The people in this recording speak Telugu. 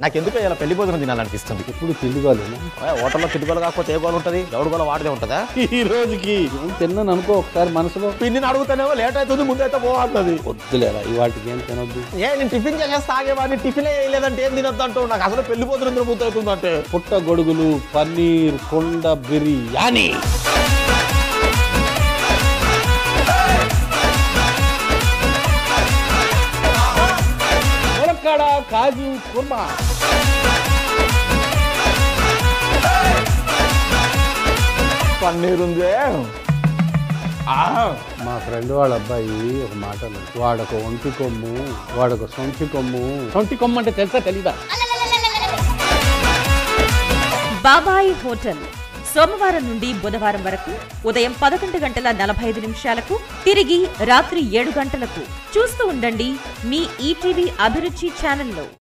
నాకెందుకు ఇలా పెళ్లి భోజనం తినాలనిపిస్తుంది ఇప్పుడు తిండిగాలేనా ఏ, హోటల్లో తిట్టుకోలు కాకపోతే ఏ గోలు ఉంటుంది ఎవడు గోల వాడిదే ఉంటుందా ఈ రోజుకి ఏం తిన్నాను అనుకో ఒకసారి మనసులో పిన్నిని అడుగుతానేమో లేట్ అవుతుంది ముందు అయితే పోవాలి వద్దులేరా ఇవాటికి ఏం తినొద్దు ఏ నేను టిఫిన్ చేసేస్తా ఆగేవాడిని టిఫిన్ వేయలేదంటే ఏం తినొద్దు అంటూ నాకు అసలు పెళ్లి భోజనం తినబుద్ధి అవుతుందంటే పుట్ట గొడుగులు పన్నీర్ కొండ బిర్యానీ ములక్కాడ కాజు కుర్మా పన్నీర్ ఉంది ఆ, మా ఫ్రెండ్ వాళ్ళ అబ్బాయి ఒక మాట అన్నాడు. వాడొక ఒంటి కొమ్ము వాడొక సొంటి కొమ్ము సొంటి కొమ్ము అంటే తెలుసా తెలీదా బాబాయ్ హోటల్ సోమవారం నుండి బుధవారం వరకు ఉదయం పదకొండు గంటల నలభై ఐదు నిమిషాలకు తిరిగి రాత్రి ఏడు గంటలకు చూస్తూ ఉండండి మీ ఈటీవీ అభిరుచి ఛానల్లో